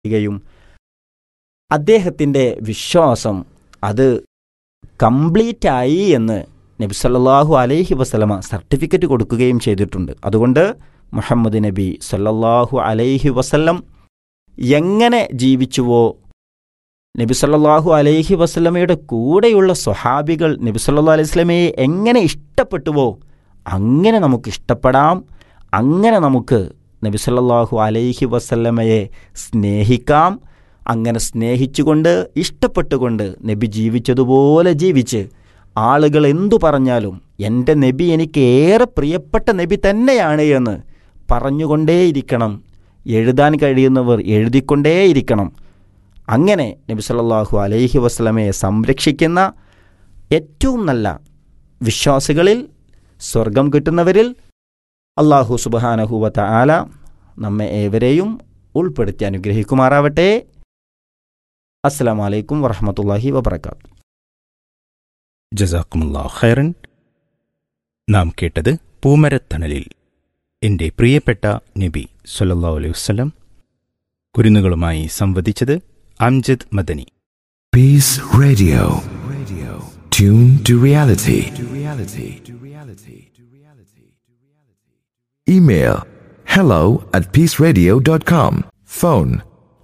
ചെയ്യുകയും അദ്ദേഹത്തിൻ്റെ വിശ്വാസം അത് കംപ്ലീറ്റ് ആയി എന്ന് നബി സല്ലല്ലാഹു അലൈഹി വസല്ലമ സർട്ടിഫിക്കറ്റ് കൊടുക്കുകയും ചെയ്തിട്ടുണ്ട് അതുകൊണ്ട് മുഹമ്മദ് നബി സല്ലല്ലാഹു അലൈഹി വസല്ലം എങ്ങനെ ജീവിച്ചുവോ നബി സല്ലല്ലാഹു അലൈഹി വസല്ലമയുടെ കൂടെയുള്ള സ്വഹാബികൾ നബി സല്ലല്ലാഹു അലൈഹി വസല്ലമയെ എങ്ങനെ ഇഷ്ടപ്പെട്ടുവോ അങ്ങനെ നമുക്ക് ഇഷ്ടപ്പെടാം അങ്ങനെ നമുക്ക് നബി സല്ലല്ലാഹു അലൈഹി വസല്ലമയെ സ്നേഹിക്കാം അങ്ങനെ സ്നേഹിച്ചുകൊണ്ട് ഇഷ്ടപ്പെട്ടുകൊണ്ട് നബി ജീവിച്ചതുപോലെ ജീവിച്ച് ആളുകൾ എന്തു പറഞ്ഞാലും എൻ്റെ നബി എനിക്ക് ഏറെ പ്രിയപ്പെട്ട നബി തന്നെയാണ് എന്ന് പറഞ്ഞുകൊണ്ടേയിരിക്കണം എഴുതാൻ കഴിയുന്നവർ എഴുതിക്കൊണ്ടേയിരിക്കണം അങ്ങനെ നബി സല്ലല്ലാഹു അലൈഹി വസ്ലമയെ സംരക്ഷിക്കുന്ന ഏറ്റവും നല്ല വിശ്വാസികളിൽ സ്വർഗം കിട്ടുന്നവരിൽ അള്ളാഹു സുബഹാനഹുവത്ത ആല നമ്മെ ഏവരെയും ഉൾപ്പെടുത്തി അനുഗ്രഹിക്കുമാറാവട്ടെ അസ്സാം വലൈക്കും വറഹമത്തല്ലാഹി വബർക്കാത്തു ജസാക്കുമുല്ലാ ഖൈറൻ നാം കേട്ടത് പൂമരത്തണലിൽ എൻ്റെ പ്രിയപ്പെട്ട നബി സല്ലല്ലാഹു അലൈഹി വസല്ലം കുരുന്നുകളുമായി സംവദിച്ചത് Amjad Madani Peace Radio. Radio. Tune to reality. To reality. To reality. To reality. Email hello at peaceradio.com. Phone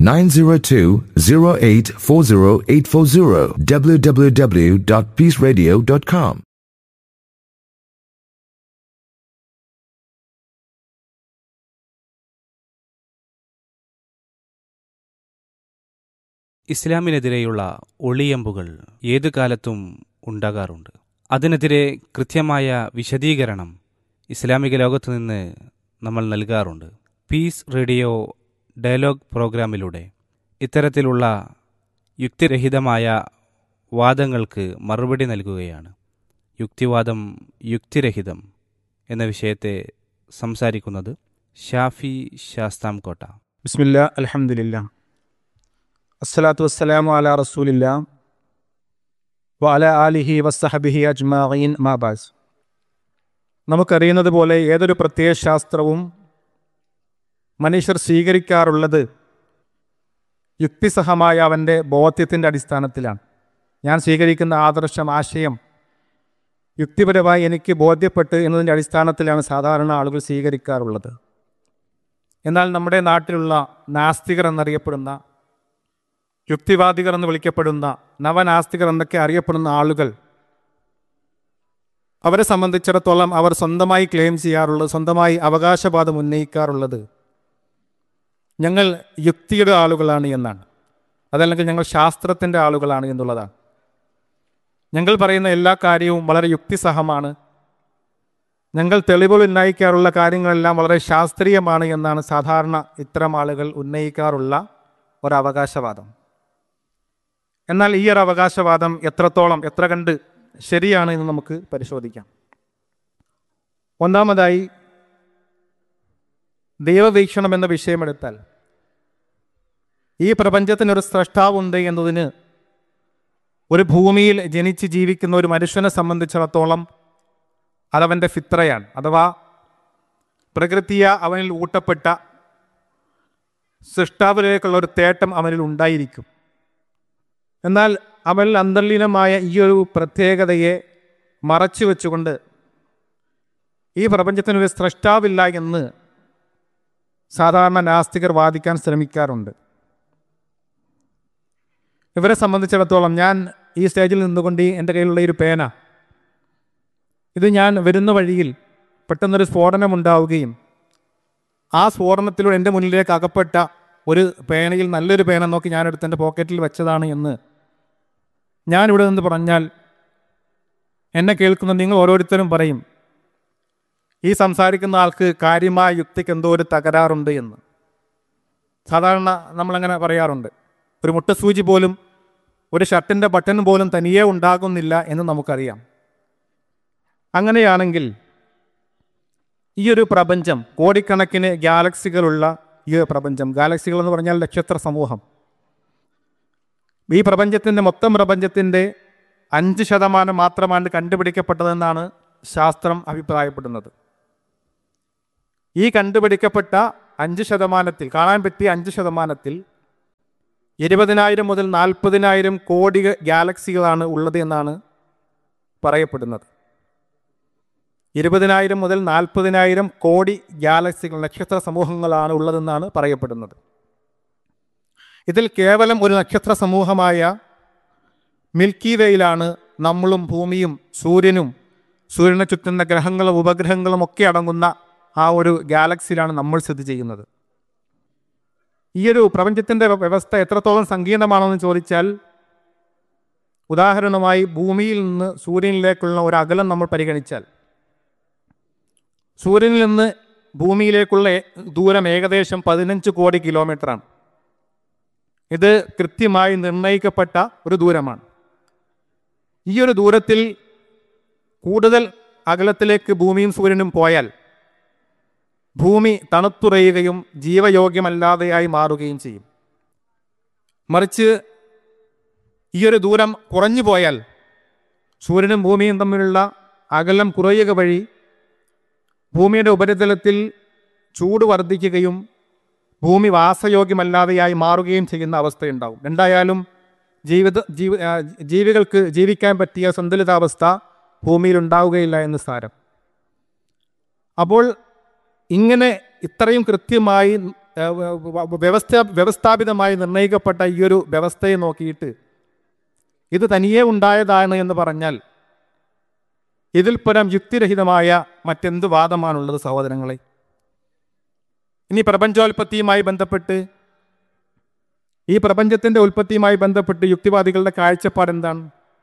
902-0840840 www.peaceradio.com. ഇസ്ലാമിനെതിരെയുള്ള ഒളിയമ്പുകൾ ഏതു കാലത്തും ഉണ്ടാകാറുണ്ട് അതിനെതിരെ കൃത്യമായ വിശദീകരണം ഇസ്ലാമിക ലോകത്തു നിന്ന് നമ്മൾ നൽകാറുണ്ട് പീസ് റേഡിയോ ഡയലോഗ് പ്രോഗ്രാമിലൂടെ ഇത്തരത്തിലുള്ള യുക്തിരഹിതമായ വാദങ്ങൾക്ക് മറുപടി നൽകുകയാണ് യുക്തിവാദം യുക്തിരഹിതം എന്ന വിഷയത്തെ സംസാരിക്കുന്നത് ഷാഫി ശാസ്താംകോട്ട ബിസ്മില്ല അലഹമില്ല അസ്സലാത്തു വസ്സലാമു അല റസൂലില്ല വ അല ആലിഹി വസ്സഹബിഹി അജ്മാഈൻ മാബാസ് നമുക്കറിയുന്നത് പോലെ ഏതൊരു പ്രത്യയശാസ്ത്രവും മനുഷ്യർ സ്വീകരിക്കാറുള്ളത് യുക്തിസഹമായ അവൻ്റെ ബോധ്യത്തിൻ്റെ അടിസ്ഥാനത്തിലാണ് ഞാൻ സ്വീകരിക്കുന്ന ആദർശം ആശയം യുക്തിപരമായി എനിക്ക് ബോധ്യപ്പെട്ട് എന്നതിൻ്റെ അടിസ്ഥാനത്തിലാണ് സാധാരണ ആളുകൾ സ്വീകരിക്കാറുള്ളത് എന്നാൽ നമ്മുടെ നാട്ടിലുള്ള നാസ്തികർ എന്നറിയപ്പെടുന്ന യുക്തിവാദികൾ എന്ന് വിളിക്കപ്പെടുന്ന നവനാസ്തികർ എന്നൊക്കെ അറിയപ്പെടുന്ന ആളുകൾ അവരെ സംബന്ധിച്ചിടത്തോളം അവർ സ്വന്തമായി ക്ലെയിം ചെയ്യാറുള്ളത് സ്വന്തമായി അവകാശവാദം ഉന്നയിക്കാറുള്ളത് ഞങ്ങൾ യുക്തിയുടെ ആളുകളാണ് എന്നാണ് അതല്ലെങ്കിൽ ഞങ്ങൾ ശാസ്ത്രത്തിൻ്റെ ആളുകളാണ് എന്നുള്ളതാണ് ഞങ്ങൾ പറയുന്ന എല്ലാ കാര്യവും വളരെ യുക്തിസഹമാണ് ഞങ്ങൾ തെളിവുകൾ ഉന്നയിക്കാറുള്ള കാര്യങ്ങളെല്ലാം വളരെ ശാസ്ത്രീയമാണ് എന്നാണ് സാധാരണ ഇത്തരം ആളുകൾ ഉന്നയിക്കാറുള്ള ഒരു അവകാശവാദം എന്നാൽ ഈ ഒരു അവകാശവാദം എത്രത്തോളം എത്ര കണ്ട് ശരിയാണ് എന്ന് നമുക്ക് പരിശോധിക്കാം ഒന്നാമതായി ദൈവവീക്ഷണം എന്ന വിഷയമെടുത്താൽ ഈ പ്രപഞ്ചത്തിനൊരു സ്രഷ്ടാവുണ്ട് എന്നതിന് ഒരു ഭൂമിയിൽ ജനിച്ച് ജീവിക്കുന്ന ഒരു മനുഷ്യനെ സംബന്ധിച്ചിടത്തോളം അതവൻ്റെ ഫിത്രയാണ് അഥവാ പ്രകൃതിയ അവനിൽ ഊട്ടപ്പെട്ട സൃഷ്ടാവിലേക്കുള്ള ഒരു തേട്ടം അവനിൽ ഉണ്ടായിരിക്കും എന്നാൽ അവനിൽ അന്തർലീനമായ ഈ ഒരു പ്രത്യേകതയെ മറച്ചു വെച്ചുകൊണ്ട് ഈ പ്രപഞ്ചത്തിനൊരു സ്രഷ്ടാവില്ല എന്ന് സാധാരണ നാസ്തികർ വാദിക്കാൻ ശ്രമിക്കാറുണ്ട് ഇവരെ സംബന്ധിച്ചിടത്തോളം ഞാൻ ഈ സ്റ്റേജിൽ നിന്നുകൊണ്ട് ഈ എൻ്റെ കയ്യിലുള്ള ഈ ഒരു പേന ഇത് ഞാൻ വരുന്ന വഴിയിൽ പെട്ടെന്നൊരു സ്ഫോടനം ഉണ്ടാവുകയും ആ സ്ഫോടനത്തിലൂടെ എൻ്റെ മുന്നിലേക്ക് അകപ്പെട്ട ഒരു പേനയിൽ നല്ലൊരു പേന നോക്കി ഞാനെടുത്ത് എൻ്റെ പോക്കറ്റിൽ വെച്ചതാണ് എന്ന് ഞാനിവിടെ നിന്ന് പറഞ്ഞാൽ എന്നെ കേൾക്കുന്ന നിങ്ങൾ ഓരോരുത്തരും പറയും ഈ സംസാരിക്കുന്ന ആൾക്ക് കാര്യമായ യുക്തിക്ക് എന്തോ ഒരു തകരാറുണ്ട് എന്ന് സാധാരണ നമ്മളങ്ങനെ പറയാറുണ്ട് ഒരു മുട്ടസൂചി പോലും ഒരു ഷർട്ടിൻ്റെ ബട്ടൺ പോലും തനിയെ ഉണ്ടാകുന്നില്ല എന്ന് നമുക്കറിയാം അങ്ങനെയാണെങ്കിൽ ഈ ഒരു പ്രപഞ്ചം കോടിക്കണക്കിന് ഗാലക്സികളുള്ള ഈ ഒരു പ്രപഞ്ചം ഗാലക്സികൾ എന്ന് പറഞ്ഞാൽ നക്ഷത്ര സമൂഹം ഈ പ്രപഞ്ചത്തിൻ്റെ മൊത്തം പ്രപഞ്ചത്തിൻ്റെ അഞ്ച് ശതമാനം മാത്രമാണ് കണ്ടുപിടിക്കപ്പെട്ടതെന്നാണ് ശാസ്ത്രം അഭിപ്രായപ്പെടുന്നത് ഈ കണ്ടുപിടിക്കപ്പെട്ട അഞ്ച് ശതമാനത്തിൽ കാണാൻ പറ്റിയ അഞ്ച് ശതമാനത്തിൽ ഇരുപതിനായിരം മുതൽ നാൽപ്പതിനായിരം കോടി ഗാലക്സികളാണ് ഉള്ളത് എന്നാണ് പറയപ്പെടുന്നത് ഇരുപതിനായിരം മുതൽ നാൽപ്പതിനായിരം കോടി ഗാലക്സികൾ നക്ഷത്ര സമൂഹങ്ങളാണ് ഉള്ളതെന്നാണ് പറയപ്പെടുന്നത് ഇതിൽ കേവലം ഒരു നക്ഷത്ര സമൂഹമായ മിൽക്കി വേയിലാണ് നമ്മളും ഭൂമിയും സൂര്യനും സൂര്യനെ ചുറ്റുന്ന ഗ്രഹങ്ങളും ഉപഗ്രഹങ്ങളും ഒക്കെ അടങ്ങുന്ന ആ ഒരു ഗാലക്സിയിലാണ് നമ്മൾ സ്ഥിതി ചെയ്യുന്നത് ഈ ഒരു പ്രപഞ്ചത്തിൻ്റെ വ്യവസ്ഥ എത്രത്തോളം സങ്കീർണമാണെന്ന് ചോദിച്ചാൽ ഉദാഹരണമായി ഭൂമിയിൽ നിന്ന് സൂര്യനിലേക്കുള്ള ഒരു അകലം നമ്മൾ പരിഗണിച്ചാൽ സൂര്യനിൽ നിന്ന് ഭൂമിയിലേക്കുള്ള ഏ- ദൂരം ഏകദേശം പതിനഞ്ച് കോടി കിലോമീറ്ററാണ് ഇത് കൃത്യമായി നിർണയിക്കപ്പെട്ട ഒരു ദൂരമാണ് ഈ ഒരു ദൂരത്തിൽ കൂടുതൽ അകലത്തിലേക്ക് ഭൂമിയും സൂര്യനും പോയാൽ ഭൂമി തണുത്തുറയുകയും ജീവയോഗ്യമല്ലാതെയായി മാറുകയും ചെയ്യും മറിച്ച് ഈ ഒരു ദൂരം കുറഞ്ഞു പോയാൽ സൂര്യനും ഭൂമിയും തമ്മിലുള്ള അകലം കുറയുക വഴി ഭൂമിയുടെ ഉപരിതലത്തിൽ ചൂട് വർദ്ധിക്കുകയും ഭൂമി വാസയോഗ്യമല്ലാതെയായി മാറുകയും ചെയ്യുന്ന അവസ്ഥയുണ്ടാവും എന്തായാലും ജീവിത ജീവ ആ, ജീവികൾക്ക് ജീവിക്കാൻ പറ്റിയ സന്തുലിതാവസ്ഥ ഭൂമിയിൽ ഉണ്ടാവുകയില്ല എന്ന് സാരം അപ്പോൾ ഇങ്ങനെ ഇത്രയും കൃത്യമായി ആ, വ- വ- വ്യവസ്ഥ വ്യവസ്ഥാപിതമായി നിർണയിക്കപ്പെട്ട ഈ ഒരു വ്യവസ്ഥയെ നോക്കിയിട്ട് ഇത് തനിയെ ഉണ്ടായതാണ് എന്ന് പറഞ്ഞാൽ ഇതിൽ പരം യുക്തിരഹിതമായ മറ്റെന്ത് വാദമാണുള്ളത് സഹോദരങ്ങളെ ഇനി പ്രപഞ്ചോൽപത്തിയുമായി ബന്ധപ്പെട്ട് ഈ പ്രപഞ്ചത്തിന്റെ ഉൽപ്പത്തിയുമായി ബന്ധപ്പെട്ട് യുക്തിവാദികളുടെ കാഴ്ചപ്പാട് എന്താണ്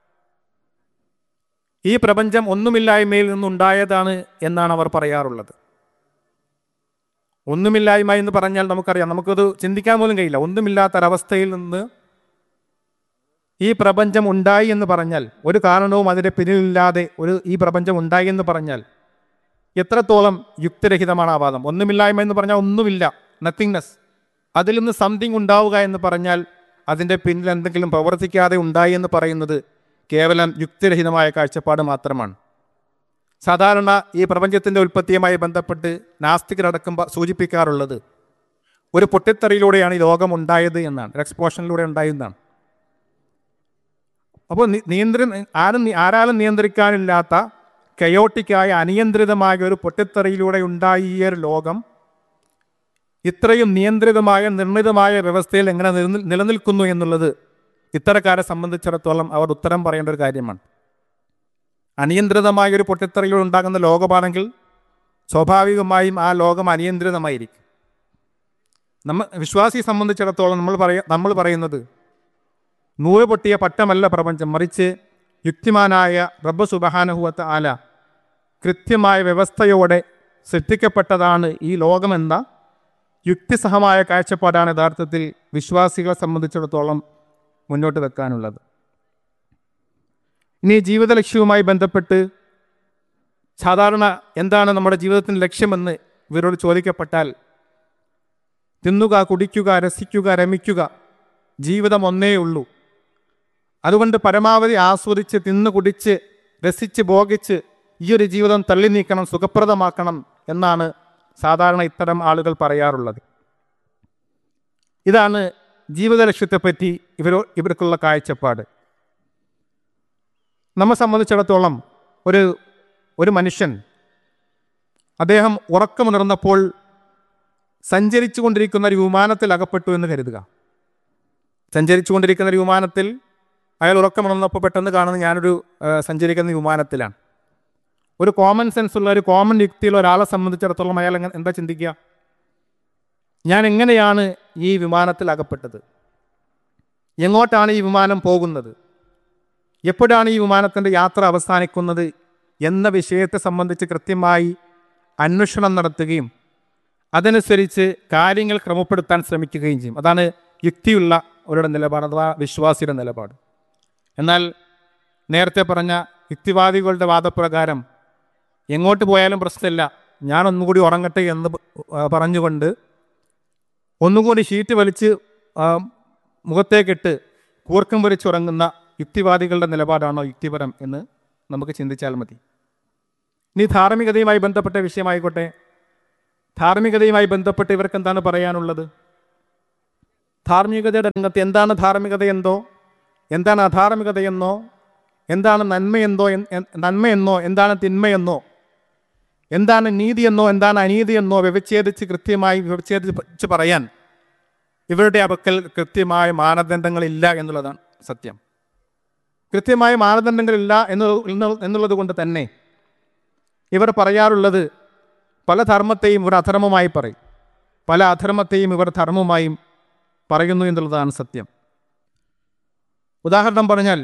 ഈ പ്രപഞ്ചം ഒന്നുമില്ലായ്മയിൽ നിന്നുണ്ടായതാണ് എന്നാണ് അവർ പറയാറുള്ളത് ഒന്നുമില്ലായ്മ എന്ന് പറഞ്ഞാൽ നമുക്കറിയാം നമുക്കത് ചിന്തിക്കാൻ പോലും കഴിയില്ല ഒന്നുമില്ലാത്തൊരവസ്ഥയിൽ നിന്ന് ഈ പ്രപഞ്ചം ഉണ്ടായി എന്ന് പറഞ്ഞാൽ ഒരു കാരണവും അതിൻ്റെ പിന്നിലില്ലാതെ ഒരു ഈ പ്രപഞ്ചം ഉണ്ടായി എന്ന് പറഞ്ഞാൽ എത്രത്തോളം യുക്തിരഹിതമാണ് ആ വാദം ഒന്നുമില്ലായ്മ എന്ന് പറഞ്ഞാൽ ഒന്നുമില്ല നത്തിങ്നെസ് അതിൽ നിന്ന് സംതിങ് ഉണ്ടാവുക എന്ന് പറഞ്ഞാൽ അതിൻ്റെ പിന്നിൽ എന്തെങ്കിലും പ്രവർത്തിക്കാതെ ഉണ്ടായി എന്ന് പറയുന്നത് കേവലം യുക്തിരഹിതമായ കാഴ്ചപ്പാട് മാത്രമാണ് സാധാരണ ഈ പ്രപഞ്ചത്തിൻ്റെ ഉൽപ്പത്തിയുമായി ബന്ധപ്പെട്ട് നാസ്തികരടക്കം പ- സൂചിപ്പിക്കാറുള്ളത് ഒരു പൊട്ടിത്തെറിയിലൂടെയാണ് ഈ ലോകം ഉണ്ടായത് എന്നാണ് ഒരു എക്സ്പോഷനിലൂടെ ഉണ്ടായതെന്നാണ് അപ്പോൾ നി- നിയന്ത്രി ആരും നി- ആരാലും നിയന്ത്രിക്കാനില്ലാത്ത കയോട്ടിക്കായ അനിയന്ത്രിതമായ ഒരു പൊട്ടിത്തെറിയിലൂടെ ഉണ്ടായ ഈ ഒരു ലോകം ഇത്രയും നിയന്ത്രിതമായ നിർണിതമായ വ്യവസ്ഥയിൽ എങ്ങനെ നിലനിൽ- നിലനിൽക്കുന്നു എന്നുള്ളത് ഇത്തരക്കാരെ സംബന്ധിച്ചിടത്തോളം അവർ ഉത്തരം പറയേണ്ട ഒരു കാര്യമാണ് അനിയന്ത്രിതമായ ഒരു പൊട്ടിത്തെറിയിലൂടെ ഉണ്ടാകുന്ന ലോകമാണെങ്കിൽ സ്വാഭാവികമായും ആ ലോകം അനിയന്ത്രിതമായിരിക്കും നമ്മ വിശ്വാസിയെ സംബന്ധിച്ചിടത്തോളം നമ്മൾ പറയ നമ്മൾ പറയുന്നത് നൂറ് പൊട്ടിയ പട്ടമല്ല പ്രപഞ്ചം മറിച്ച് യുക്തിമാനായ റബ്ബ് സുബഹാനഹുവത്ത ആല കൃത്യമായ വ്യവസ്ഥയോടെ സൃഷ്ടിക്കപ്പെട്ടതാണ് ഈ ലോകമെന്ന യുക്തിസഹമായ കാഴ്ചപ്പാടാണ് യഥാർത്ഥത്തിൽ വിശ്വാസികളെ സംബന്ധിച്ചിടത്തോളം മുന്നോട്ട് വെക്കാനുള്ളത് ഇനി ജീവിത ലക്ഷ്യവുമായി ബന്ധപ്പെട്ട് സാധാരണ എന്താണ് നമ്മുടെ ജീവിതത്തിൻ്റെ ലക്ഷ്യമെന്ന് ഇവരോട് ചോദിക്കപ്പെട്ടാൽ തിന്നുക കുടിക്കുക രസിക്കുക രമിക്കുക ജീവിതം ഒന്നേ ഉള്ളൂ അതുകൊണ്ട് പരമാവധി ആസ്വദിച്ച് തിന്നു കുടിച്ച് രസിച്ച് ഭോഗിച്ച് ഈ ഒരു ജീവിതം തള്ളി നീക്കണം സുഖപ്രദമാക്കണം എന്നാണ് സാധാരണ ഇത്തരം ആളുകൾ പറയാറുള്ളത് ഇതാണ് ജീവിത ലക്ഷ്യത്തെപ്പറ്റി ഇവരോ ഇവർക്കുള്ള കാഴ്ചപ്പാട് നമ്മെ സംബന്ധിച്ചിടത്തോളം ഒരു ഒരു മനുഷ്യൻ അദ്ദേഹം ഉറക്കമുണർന്നപ്പോൾ സഞ്ചരിച്ചു കൊണ്ടിരിക്കുന്ന ഒരു വിമാനത്തിൽ അകപ്പെട്ടു എന്ന് കരുതുക സഞ്ചരിച്ചു കൊണ്ടിരിക്കുന്ന ഒരു വിമാനത്തിൽ അയാൾ ഉറക്കമുണർന്നപ്പോൾ പെട്ടെന്ന് കാണുന്നത് ഞാനൊരു ആ, സഞ്ചരിക്കുന്ന വിമാനത്തിലാണ് ഒരു കോമൺ സെൻസ് ഉള്ള ഒരു കോമൺ യുക്തിയുള്ള ഒരാളെ സംബന്ധിച്ചിടത്തോളം അയാൾ എങ്ങനെ എന്താ ചിന്തിക്കുക ഞാൻ എങ്ങനെയാണ് ഈ വിമാനത്തിൽ അകപ്പെട്ടത് എങ്ങോട്ടാണ് ഈ വിമാനം പോകുന്നത് എപ്പോഴാണ് ഈ വിമാനത്തിൻ്റെ യാത്ര അവസാനിക്കുന്നത് എന്ന വിഷയത്തെ സംബന്ധിച്ച് കൃത്യമായി അന്വേഷണം നടത്തുകയും അതനുസരിച്ച് കാര്യങ്ങൾ ക്രമപ്പെടുത്താൻ ശ്രമിക്കുകയും ചെയ്യും അതാണ് യുക്തിയുള്ള അവരുടെ നിലപാട് അഥവാ വിശ്വാസിയുടെ നിലപാട് എന്നാൽ നേരത്തെ പറഞ്ഞ യുക്തിവാദികളുടെ വാദപ്രകാരം എങ്ങോട്ട് പോയാലും പ്രശ്നമില്ല ഞാൻ ഒന്നുകൂടി ഉറങ്ങട്ടെ എന്ന് പ- ആ, പറഞ്ഞുകൊണ്ട് ഒന്നുകൂടി ഷീറ്റ് വലിച്ച് ആ, മുഖത്തേക്കിട്ട് കൂർക്കം വലിച്ചുറങ്ങുന്ന യുക്തിവാദികളുടെ നിലപാടാണോ യുക്തിപരം എന്ന് നമുക്ക് ചിന്തിച്ചാൽ മതി ഇനി ധാർമ്മികതയുമായി ബന്ധപ്പെട്ട വിഷയമായിക്കോട്ടെ ധാർമ്മികതയുമായി ബന്ധപ്പെട്ട് ഇവർക്ക് എന്താണ് പറയാനുള്ളത് ധാർമ്മികതയുടെ രംഗത്ത് എന്താണ് ധാർമ്മികതയെന്തോ എന്താണ് അധാർമികതയെന്നോ എന്താണ് നന്മയെന്തോ എൻ- എൻ- നന്മയെന്നോ എന്താണ് തിന്മയെന്നോ എന്താണ് നീതിയെന്നോ എന്താണ് അനീതിയെന്നോ വ്യവച്ഛേദിച്ച് കൃത്യമായി വ്യവച്ഛേദിച്ച് പറയാൻ ഇവരുടെ അപക്കൽ കൃത്യമായ മാനദണ്ഡങ്ങളില്ല എന്നുള്ളതാണ് സത്യം കൃത്യമായ മാനദണ്ഡങ്ങളില്ല എന്നു- എന്നു- എന്നുള്ളത് കൊണ്ട് തന്നെ ഇവർ പറയാറുള്ളത് പല ധർമ്മത്തെയും ഇവർ അധർമ്മമായി പറയും പല അധർമ്മത്തെയും ഇവർ ധർമ്മമായും പറയുന്നു എന്നുള്ളതാണ് സത്യം ഉദാഹരണം പറഞ്ഞാൽ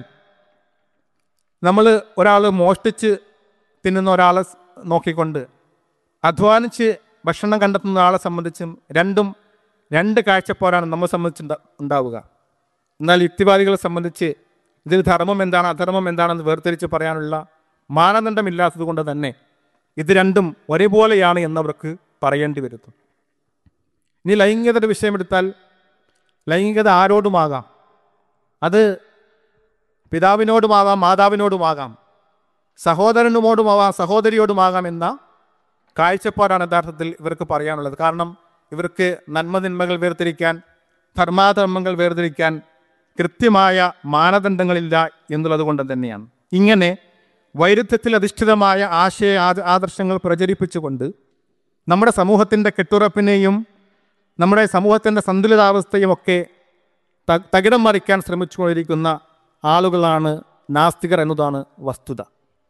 നമ്മൾ ഒരാൾ മോഷ്ടിച്ച് തിന്നുന്ന ഒരാളെ സ് നോക്കിക്കൊണ്ട് അധ്വാനിച്ച് ഭക്ഷണം കണ്ടെത്തുന്ന ആളെ സംബന്ധിച്ചും രണ്ടും രണ്ട് കാഴ്ചപ്പാടാണ് നമ്മെ സംബന്ധിച്ച് ഉണ്ടാ- ഉണ്ടാവുക എന്നാൽ യുക്തിവാദികളെ സംബന്ധിച്ച് ഇതിൽ ധർമ്മം എന്താണ് അധർമ്മം എന്താണെന്ന് വേർതിരിച്ച് പറയാനുള്ള മാനദണ്ഡമില്ലാത്തത് കൊണ്ട് തന്നെ ഇത് രണ്ടും ഒരേപോലെയാണ് എന്നവർക്ക് പറയേണ്ടി വരുന്നു ഇനി ലൈംഗികതയുടെ വിഷയമെടുത്താൽ ലൈംഗികത ആരോടുമാകാം അത് പിതാവിനോടുമാകാം മാതാവിനോടുമാകാം സഹോദരനുമോടുമാവാം സഹോദരിയോടുമാകാം എന്ന കാഴ്ചപ്പാടാണ് യഥാർത്ഥത്തിൽ ഇവർക്ക് പറയാനുള്ളത് കാരണം ഇവർക്ക് നന്മതിന്മകൾ വേർതിരിക്കാൻ ധർമാധർമ്മങ്ങൾ വേർതിരിക്കാൻ കൃത്യമായ മാനദണ്ഡങ്ങളില്ല എന്നുള്ളത് കൊണ്ട് തന്നെയാണ് ഇങ്ങനെ വൈരുദ്ധ്യത്തിൽ അധിഷ്ഠിതമായ ആശയ ആദ- ആദർശങ്ങൾ പ്രചരിപ്പിച്ചുകൊണ്ട് നമ്മുടെ സമൂഹത്തിൻ്റെ കെട്ടുറപ്പിനെയും നമ്മുടെ സമൂഹത്തിൻ്റെ സന്തുലിതാവസ്ഥയും ഒക്കെ ത- തകിടം മറിക്കാൻ ശ്രമിച്ചുകൊണ്ടിരിക്കുന്ന ആളുകളാണ് നാസ്തികർ എന്നതാണ് വസ്തുത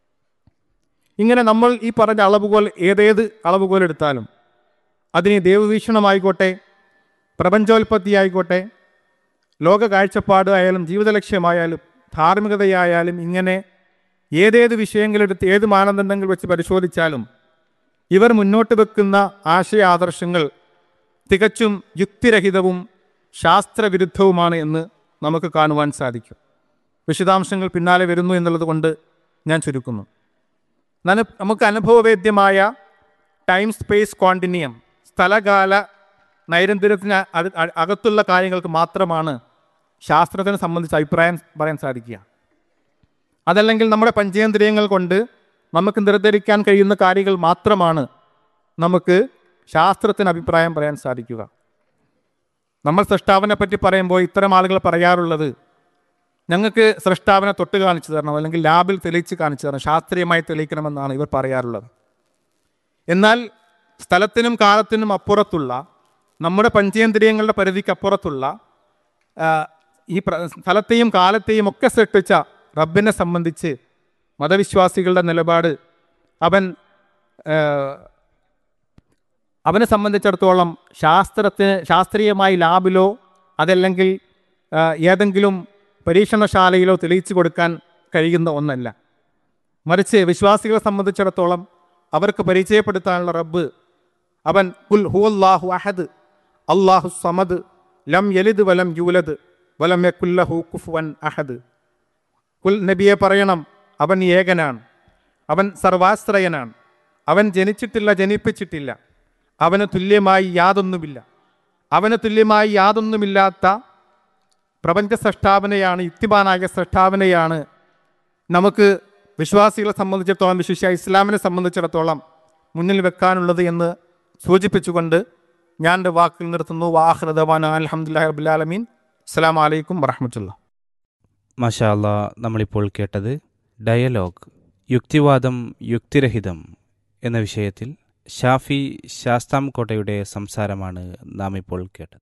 ഇങ്ങനെ നമ്മൾ ഈ പറഞ്ഞ അളവുകോൽ ഏതേത് അളവുകോൽ എടുത്താലും അതിന് ദൈവവീക്ഷണമായിക്കോട്ടെ പ്രപഞ്ചോൽപത്തി ആയിക്കോട്ടെ ലോക കാഴ്ചപ്പാട് ആയാലും ജീവിത ലക്ഷ്യമായാലും ധാർമ്മികതയായാലും ഇങ്ങനെ ഏതേത് വിഷയങ്ങളെടുത്ത് ഏത് മാനദണ്ഡങ്ങൾ വെച്ച് പരിശോധിച്ചാലും ഇവർ മുന്നോട്ട് വെക്കുന്ന ആശയ ആദർശങ്ങൾ തികച്ചും യുക്തിരഹിതവും ശാസ്ത്രവിരുദ്ധവുമാണ് എന്ന് നമുക്ക് കാണുവാൻ സാധിക്കും വിശദാംശങ്ങൾ പിന്നാലെ വരുന്നു എന്നുള്ളത് കൊണ്ട് ഞാൻ ചുരുക്കുന്നു നന- നമുക്ക് അനുഭവവേദ്യമായ ടൈം സ്പേസ് കോണ്ടിന്യം സ്ഥലകാല നൈരന്തര്യത്തിന് അത്- അ- അകത്തുള്ള കാര്യങ്ങൾക്ക് മാത്രമാണ് ശാസ്ത്രത്തിനെ സംബന്ധിച്ച് അഭിപ്രായം പറയാൻ സാധിക്കുക അതല്ലെങ്കിൽ നമ്മുടെ പഞ്ചേന്ദ്രിയങ്ങൾ കൊണ്ട് നമുക്ക് നിർദ്ധരിക്കാൻ കഴിയുന്ന കാര്യങ്ങൾ മാത്രമാണ് നമുക്ക് ശാസ്ത്രത്തിന് അഭിപ്രായം പറയാൻ സാധിക്കുക നമ്മൾ സൃഷ്ടാവിനെ പറ്റി പറയുമ്പോൾ ഇത്തരം ആളുകൾ പറയാറുള്ളത് ഞങ്ങൾക്ക് സൃഷ്ടാവിനെ തൊട്ട് കാണിച്ചു തരണം അല്ലെങ്കിൽ ലാബിൽ തെളിയിച്ച് കാണിച്ചു തരണം ശാസ്ത്രീയമായി തെളിയിക്കണമെന്നാണ് ഇവർ പറയാറുള്ളത് എന്നാൽ സ്ഥലത്തിനും കാലത്തിനും അപ്പുറത്തുള്ള നമ്മുടെ പഞ്ചേന്ദ്രിയങ്ങളുടെ പരിധിക്ക് അപ്പുറത്തുള്ള ആ, ഈ പ്ര സ്ഥലത്തെയും കാലത്തെയും ഒക്കെ സൃഷ്ടിച്ച റബ്ബിനെ സംബന്ധിച്ച് മതവിശ്വാസികളുടെ നിലപാട് അവൻ ആ, അവനെ സംബന്ധിച്ചിടത്തോളം ശാസ്ത്രത്തിന് ശാസ്ത്രീയമായി ലാബിലോ അതല്ലെങ്കിൽ ആ, ഏതെങ്കിലും പരീക്ഷണശാലയിലോ തെളിയിച്ചു കൊടുക്കാൻ കഴിയുന്ന ഒന്നല്ല മറിച്ച് വിശ്വാസികളെ സംബന്ധിച്ചിടത്തോളം അവർക്ക് പരിചയപ്പെടുത്താനുള്ള റബ്ബ് അവൻ കുൽ ഹു അല്ലാഹു അഹദ് അള്ളാഹു സമദ് ലം യലിദ് വലം യൂലദ് വലം യക്കുല്ലഹു കുഫുവൻ അഹദ് കുൽ നബിയെ പറയണം അവൻ ഏകനാണ് അവൻ സർവാശ്രയനാണ് അവൻ ജനിച്ചിട്ടില്ല ജനിപ്പിച്ചിട്ടില്ല അവന് തുല്യമായി യാതൊന്നുമില്ല അവന് തുല്യമായി യാതൊന്നുമില്ലാത്ത പ്രപഞ്ച സൃഷ്ടാവിനെയാണ് യുക്തിമാനായ സൃഷ്ടാവിനെയാണ് നമുക്ക് വിശ്വാസികളെ സംബന്ധിച്ചിടത്തോളം വിശിഷ്യ ഇസ്ലാമിനെ സംബന്ധിച്ചിടത്തോളം മുന്നിൽ വെക്കാനുള്ളത് എന്ന് സൂചിപ്പിച്ചുകൊണ്ട് ഞാൻ എൻ്റെ വാക്കിൽ നിർത്തുന്നു വാഹൃദവാൻ അലഹമുല്ലാ റബുലാലമീൻ അസ്സാം വലൈക്കും വറഹമത്തുള്ള മാഷാ അല്ലാ നമ്മളിപ്പോൾ കേട്ടത് ഡയലോഗ് യുക്തിവാദം യുക്തിരഹിതം എന്ന വിഷയത്തിൽ ഷാഫി ശാസ്താംകോട്ടയുടെ സംസാരമാണ് നാം ഇപ്പോൾ കേട്ടത്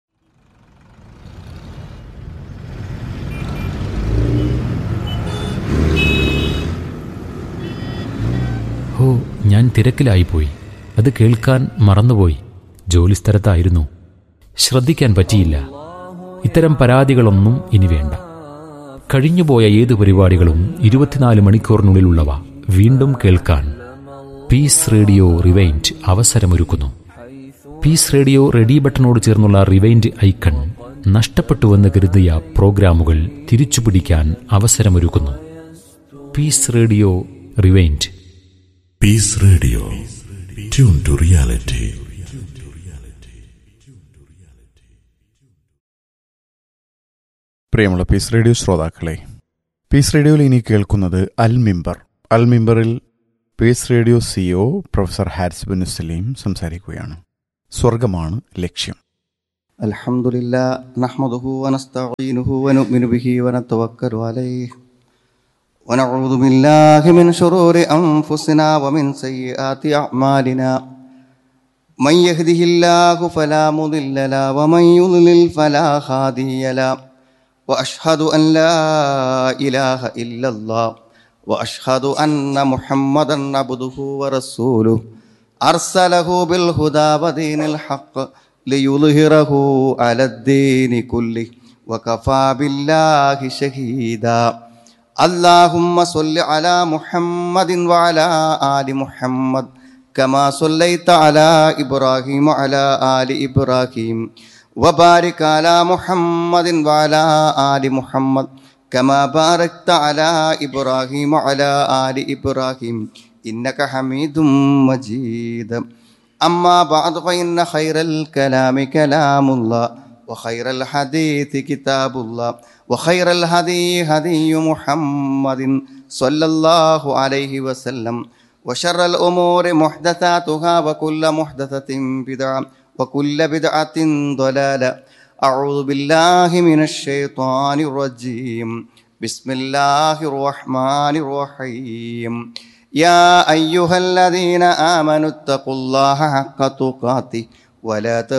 ഓ ഞാൻ തിരക്കിലായിപ്പോയി അത് കേൾക്കാൻ മറന്നുപോയി ജോലിസ്ഥലത്തായിരുന്നു ശ്രദ്ധിക്കാൻ പറ്റിയില്ല ഇത്തരം പരാതികളൊന്നും ഇനി വേണ്ട കഴിഞ്ഞുപോയ ഏത് പരിപാടികളും ഇരുപത്തിനാല് മണിക്കൂറിനുള്ളിലുള്ളവ വീണ്ടും കേൾക്കാൻ പീസ് റേഡിയോ റിവൈൻഡ് അവസരമൊരുക്കുന്നു പീസ് റേഡിയോ റെഡി ബട്ടണോട് ചേർന്നുള്ള റിവൈൻഡ് ഐക്കൺ നഷ്ടപ്പെട്ടുവെന്ന് കരുതിയ പ്രോഗ്രാമുകൾ തിരിച്ചുപിടിക്കാൻ അവസരമൊരുക്കുന്നു peace radio rewind Peace Radio. Tune to reality. പ്രിയമുള്ള പീസ് റേഡിയോ ശ്രോതാക്കളെ പീസ് റേഡിയോയിൽ ഇനി കേൾക്കുന്നത് അൽ മിമ്പർ അൽ മിമ്പറിൽ peace radio CO professor Haris bin Saleem സംസാരിക്കുകയാണ് സ്വർഗമാണ് ലക്ഷ്യം الحمد لله نحمده ونستعينه ونؤمن به ونتوكل عليه ونعوذ بالله من شرور أنفسنا ومن سيئات أعمالنا من يهده الله فلا مضل له ومن يضلل فلا هادي له وأشهد أن لا إله إلا الله وأشهد أن محمدا عبده ورسوله أرسله بالهدى ودين الحق ليظهره على الدين كله وكفى بالله شهيدا اللهم صل على محمد وعلى آل محمد كما صليت على إبراهيم وعلى آل إبراهيم وبارك على محمد وعلى آل محمد كما باركت على إبراهيم وعلى آل إبراهيم إنك حميد مجيد أما بعد فإن خير الكلام كلام الله وخير الحديث كتاب الله وخير الهدي هدي محمد صلى الله عليه وسلم وشر الأمور محدثاتها وكل محدثة بدعة وكل بدعة ضلالة أعوذ بالله من الشيطان الرجيم بسم الله الرحمن الرحيم يا أيها الذين آمنوا اتقوا الله حق تقاته ولا تموتن